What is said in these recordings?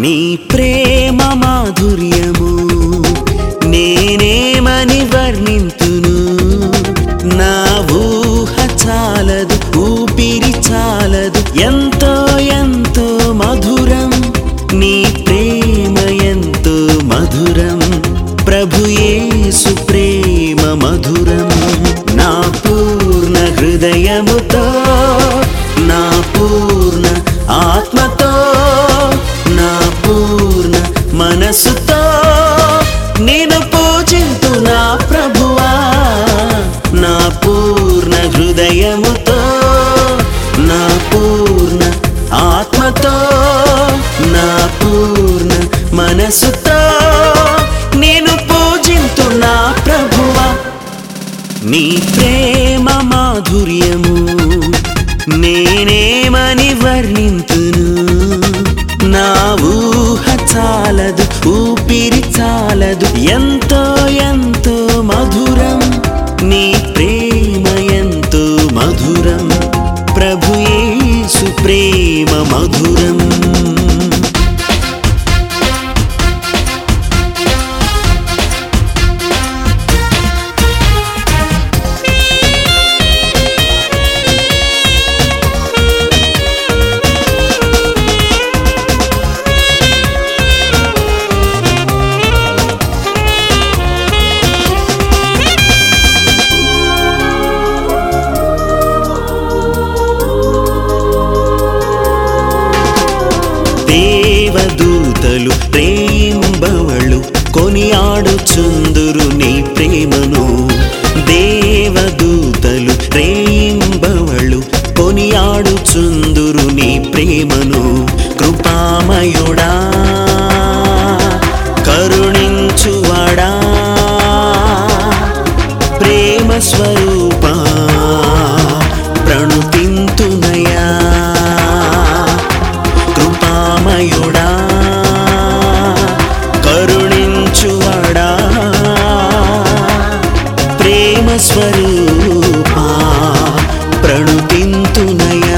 నీ ప్రేమ మాధుర్యము నేనేమని వర్ణింతును నా ఊహ చాలదు ఊపిరి చాలదు ఎంతో ఎంతో మధురం నీ ప్రేమ ఎంతో మధురం ప్రభుయేసు ప్రేమ మధురం నా పూర్ణ హృదయముతో నా పూర్ణ ఆత్మతో నా పూర్ణ మనసుతో నేను పూజింతు నా ప్రభువా నా పూర్ణ హృదయముతో నా పూర్ణ ఆత్మతో నా పూర్ణ మనసుతో నేను పూజింతు నా ప్రభువా నీ ప్రేమ మాధుర్యము నేనేమని వర్ణింతును నా ఊహ చాలదు ఊపిరి చాలదు ఎంతో ఎంతో మధురం నీ ప్రేమ ఎంతో మధురం ప్రభుయేసు ప్రేమ మధురం దేవదూతలు ప్రేంబవళ్ళు కొనియాడుచుందురు నీ ప్రేమను దేవదూతలు ప్రేంబవళ్ళు కొనియాడుచుందురు నీ ప్రేమను కృపామయుడా కరుణించువాడా ప్రేమ స్వరూపా ప్రణుతింతునయా కృపామయుడా కరుణించువడా ప్రేమ స్వరూపా ప్రణుతింతునయా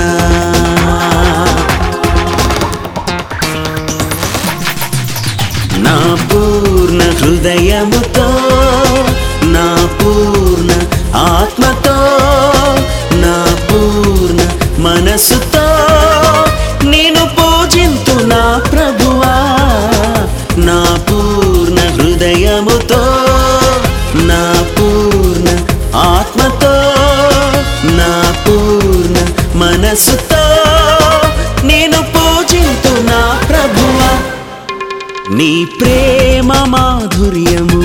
నా పూర్ణ హృదయముతో నా పూర్ణ ఆత్మతో నా పూర్ణ మనసుతో నేను పూజింతు నా ప్రభువా నా పూర్ణ హృదయముతో నా పూర్ణ ఆత్మతో నా పూర్ణ మనసుతో నేను పూజింతు నా ప్రభువా నీ ప్రేమ మాధుర్యము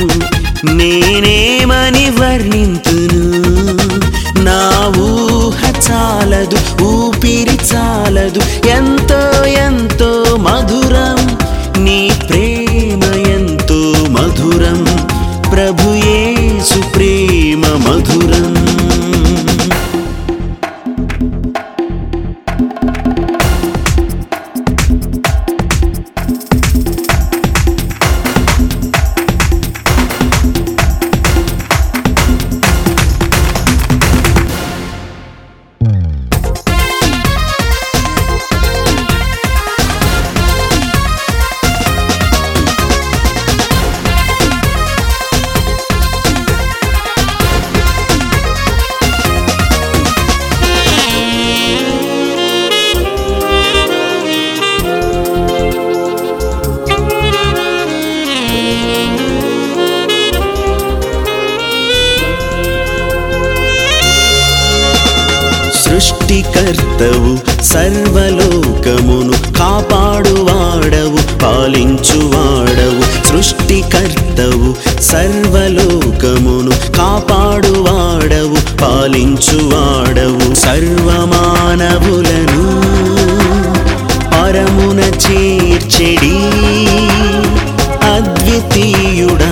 నేనేమని వర్ణింతును నా ఊహ చాలదు ఊపిరి చాలదు ఎంతో ఎంతో మధురం నీ ప్రేమ ఎంతో మధురం ప్రభుయేసు ప్రేమ మధురం సృష్టికర్తవు సర్వలోకమును కాపాడువాడవు పాలించువాడవు సృష్టికర్తవు సర్వలోకమును కాపాడువాడవు పాలించువాడవు సర్వమానవులను పరమున చేర్చెడి అద్వితీయుడా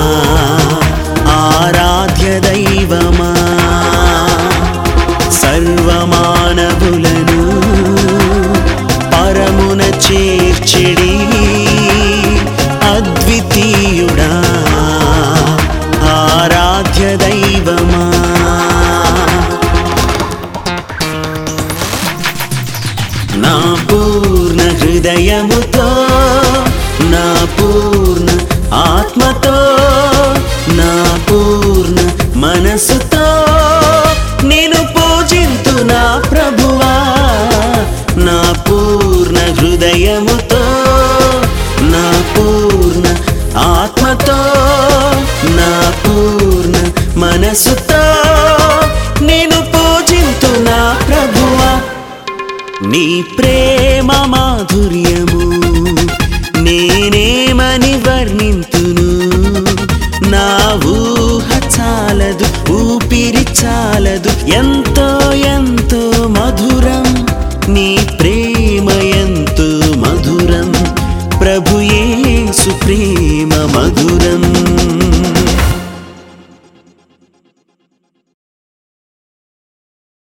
ఆరాధ్య దైవమా సర్వమానవులను పరమున చేర్చెడి అద్వితీయుడా ఆరాధ్య దైవమా నా పూర్ణ హృదయముతో నీ ప్రేమ మాధుర్యము నేనేమని వర్ణింతును నా ఊహ చాలదు ఊపిరి చాలదు ఎంతో ఎంతో మధురం నీ ప్రేమ ఎంతో మధురం ప్రభు యేసు ప్రేమ మధురం